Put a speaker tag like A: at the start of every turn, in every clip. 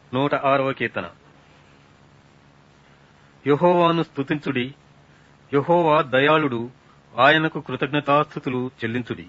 A: నూట ఆరవ కీర్తన యహోవాను స్తుతించుడి యహోవా దయాళుడు ఆయనకు కృతజ్ఞతాస్థుతులు చెల్లించుడి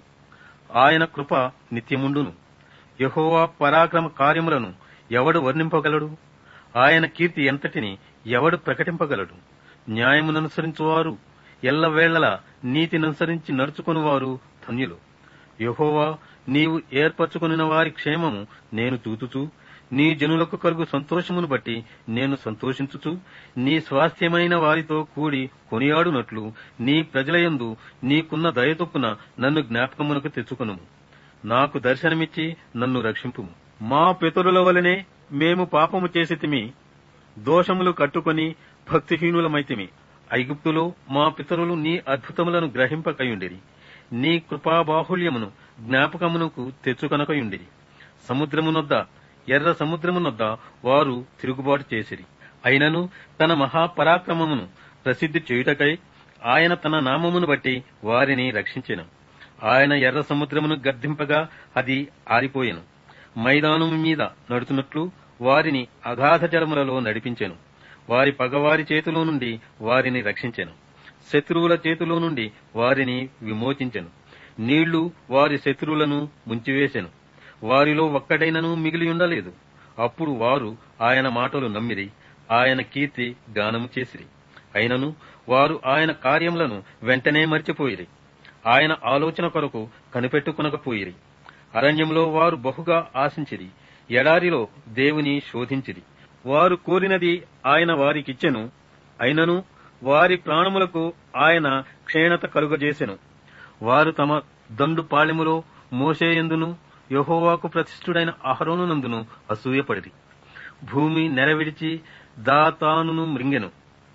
A: ఆయన కృప నిత్యముండును యహోవా పరాక్రమ కార్యములను ఎవడు వర్ణింపగలడు ఆయన కీర్తి ఎంతటిని ఎవడు ప్రకటింపగలడు న్యాయముననుసరించువారు ఎల్లవేళలా నీతిననుసరించి నడుచుకునివారు ధన్యులు యహోవా నీవు ఏర్పరచుకుని వారి క్షేమము నేను చూచుచూ నీ జనులకు కలుగు సంతోషమును బట్టి నేను సంతోషించుచు నీ స్వాస్థ్యమైన వారితో కూడి కొనియాడునట్లు నీ ప్రజలయందు నీకున్న దయతొప్పున నన్ను జ్ఞాపకమునకు తెచ్చుకునుము నాకు దర్శనమిచ్చి నన్ను రక్షింపుము మా పితరుల వలనే మేము పాపము చేసితిమి దోషములు కట్టుకొని భక్తిహీనులమైతిమి ఐగుప్తులో మా పితరులు నీ అద్భుతములను గ్రహింపకయుండిరి నీ కృపాబాహుళ్యమును జ్ఞాపకమునకు తెచ్చుకొనకయుండిరి సముద్రమునొద్ద ఎర్ర సముద్రమునొద్ద వారు తిరుగుబాటు చేసిరి అయినను తన మహాపరాక్రమమును ప్రసిద్ధి చేయుటకై ఆయన తన నామమును బట్టి వారిని రక్షించెను ఆయన ఎర్ర సముద్రమును గర్దింపగా అది ఆరిపోయెను మైదానము మీద నడుచున్నట్లు వారిని అగాధ జలములలో నడిపించెను వారి పగవారి చేతిలో నుండి వారిని రక్షించెను శత్రువుల చేతిలో నుండి వారిని విమోచించెను నీళ్లు వారి శత్రువులను ముంచివేశెను వారిలో ఒక్కడైనను మిగిలి ఉండలేదు అప్పుడు వారు ఆయన మాటలు నమ్మిరి ఆయన కీర్తి గానము చేసిరి అయినను వారు ఆయన కార్యములను వెంటనే మర్చిపోయిరి ఆయన ఆలోచన కొరకు కనిపెట్టుకునకపోయిరి అరణ్యంలో వారు బహుగా ఆశించిరి ఎడారిలో దేవుని శోధించిరి వారు కోరినది ఆయన వారికిచ్చెను అయినను వారి ప్రాణములకు ఆయన క్షీణత కలుగజేసెను వారు తమ దండు పాళెములో మోసేయందును యహోవాకు ప్రతిష్ఠుడైన అహరోనునందును అసూయపడిరి భూమి నెరవిడిచి దాతానును మృంగెను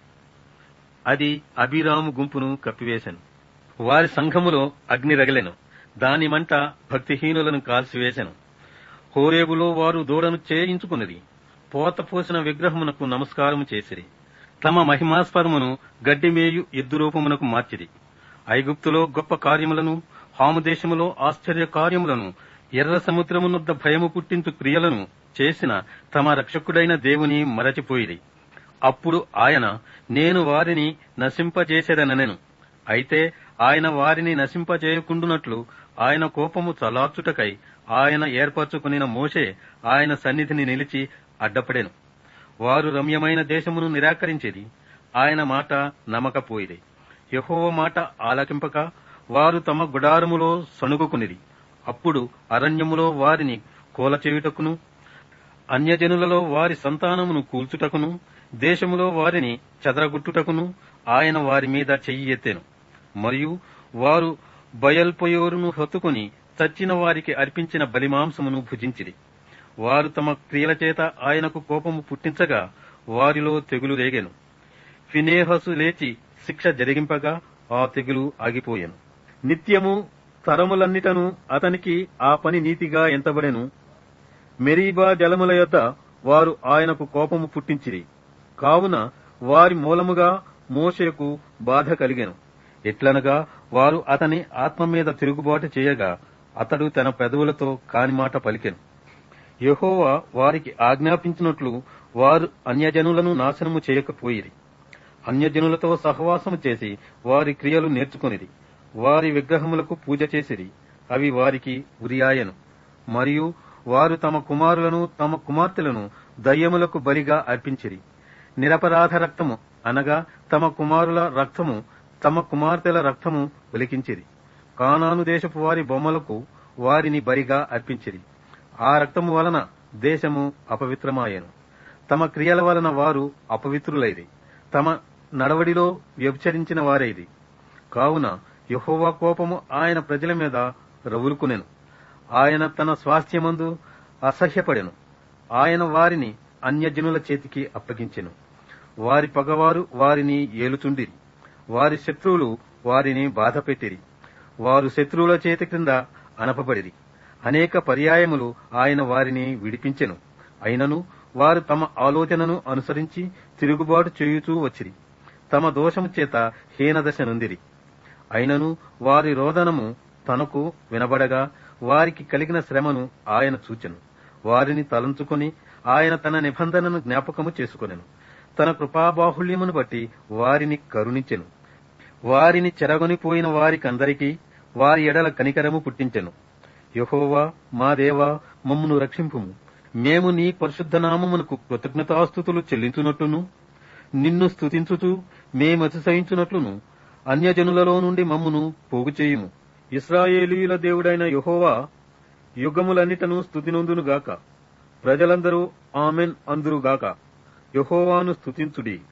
A: అది అభిరాము గుంపును కప్పివేశెను వారి సంఘములో అగ్ని రగిలెను దాని మంట భక్తిహీనులను కాల్చివేశెను హోరేబులో వారు దూడను చేయించుకున్నది పోత పోసిన విగ్రహమునకు నమస్కారము చేసిరి తమ మహిమాస్పదమును గడ్డిమేయు ఎద్దు రూపమునకు మార్చిరి ఐగుప్తులో గొప్ప కార్యములను హాము దేశములో ఆశ్చర్య కార్యములను ఎర్ర సముద్రమునొద్ద భయము పుట్టించు క్రియలను చేసిన తమ రక్షకుడైన దేవుని మరచిపోయిరి అప్పుడు ఆయన నేను వారిని నశింపజేసేదనెను అయితే ఆయన వారిని నశింపజేయకుండునట్లు ఆయన కోపము చలార్చుటకై ఆయన ఏర్పరచుకునిన మోషే ఆయన సన్నిధిని నిలిచి అడ్డపడెను వారు రమ్యమైన దేశమును నిరాకరించేది ఆయన మాట నమ్మకపోయిరి యహోవ మాట ఆలకింపక వారు తమ గుడారములో సణుగుకునిరి అప్పుడు అరణ్యములో వారిని కూలచేయుటకును అన్యజనులలో వారి సంతానమును కూల్చుటకును దేశములో వారిని చెదరగొట్టుటకును ఆయన వారి మీద చెయ్యి ఎత్తెను మరియు వారు బయల్పొయోరును హత్తుకుని చచ్చిన వారికి అర్పించిన బలిమాంసమును భుజించిరి వారు తమ క్రియల చేత ఆయనకు కోపము పుట్టించగా వారిలో తెగులు రేగెను ఫినేహసు లేచి శిక్ష జరిగింపగా ఆ తెగులు ఆగిపోయెను నిత్యము తరములన్నిటను అతనికి ఆ పని నీతిగా ఎంతబడెను మెరీబా జలముల యొద్ద వారు ఆయనకు కోపము పుట్టించిరి కావున వారి మూలముగా మోషేకు బాధ కలిగెను ఎట్లనగా వారు అతని ఆత్మ మీద తిరుగుబాటు చేయగా అతడు తన పెదవులతో కాని మాట పలికెను యెహోవా వారికి ఆజ్ఞాపించినట్లు వారు అన్యజనులను నాశనము చేయకపోయిరి అన్యజనులతో సహవాసము చేసి వారి క్రియలు నేర్చుకొనిరి వారి విగ్రహములకు పూజ చేసిరి అవి వారికి ఉరియాయను మరియు వారు తమ కుమారులను తమ కుమార్తెలను దయ్యములకు బలిగా అర్పించిరి నిరపరాధ రక్తము అనగా తమ కుమారుల రక్తము తమ కుమార్తెల రక్తము ఒలికించిరి కానాను దేశపు వారి బొమ్మలకు వారిని బరిగా అర్పించిరి ఆ రక్తము వలన దేశము అపవిత్రమాయెను తమ క్రియల వలన వారు అపవిత్రులైరి తమ నడవడిలో వ్యభిచరించిన వారైది కావున యహోవా కోపము ఆయన ప్రజల మీద రవులుకునెను ఆయన తన స్వాస్థ్యమందు అసహ్యపడెను ఆయన వారిని అన్యజనుల చేతికి అప్పగించెను వారి పగవారు వారిని ఏలుచుండిరి వారి శత్రువులు వారిని బాధపెట్టిరి వారు శత్రువుల చేతి క్రింద అనపబడిరి అనేక పర్యాయములు ఆయన వారిని విడిపించెను అయినను వారు తమ ఆలోచనను అనుసరించి తిరుగుబాటు చేయుచూ వచ్చిరి తమ దోషము చేత హీనదశ నొందిరి అయినను వారి రోదనము తనకు వినబడగా వారికి కలిగిన శ్రమను ఆయన చూచెను వారిని తలంచుకొని ఆయన తన నిబంధనను జ్ఞాపకము చేసుకొనెను తన కృపాబాహుళ్యమును బట్టి వారిని కరుణించెను వారిని చెరగొనిపోయిన వారికందరికీ వారి ఎడల కనికరము పుట్టించెను యహోవా మా దేవా మమ్మును రక్షింపుము మేము నీ పరిశుద్ధ నామమునకు కృతజ్ఞతాస్థుతులు చెల్లించునట్లును నిన్ను స్తుతించుచు మేమతిశయించునట్లును అన్యజనులలో నుండి మమ్మును పోగు చేయుము ఇస్రాయేలీయుల దేవుడైన యహోవా యుగములన్నిటను స్తుతినొందునుగాక ప్రజలందరూ ఆమెన్ అందురుగాక యహోవాను స్తుతించుడి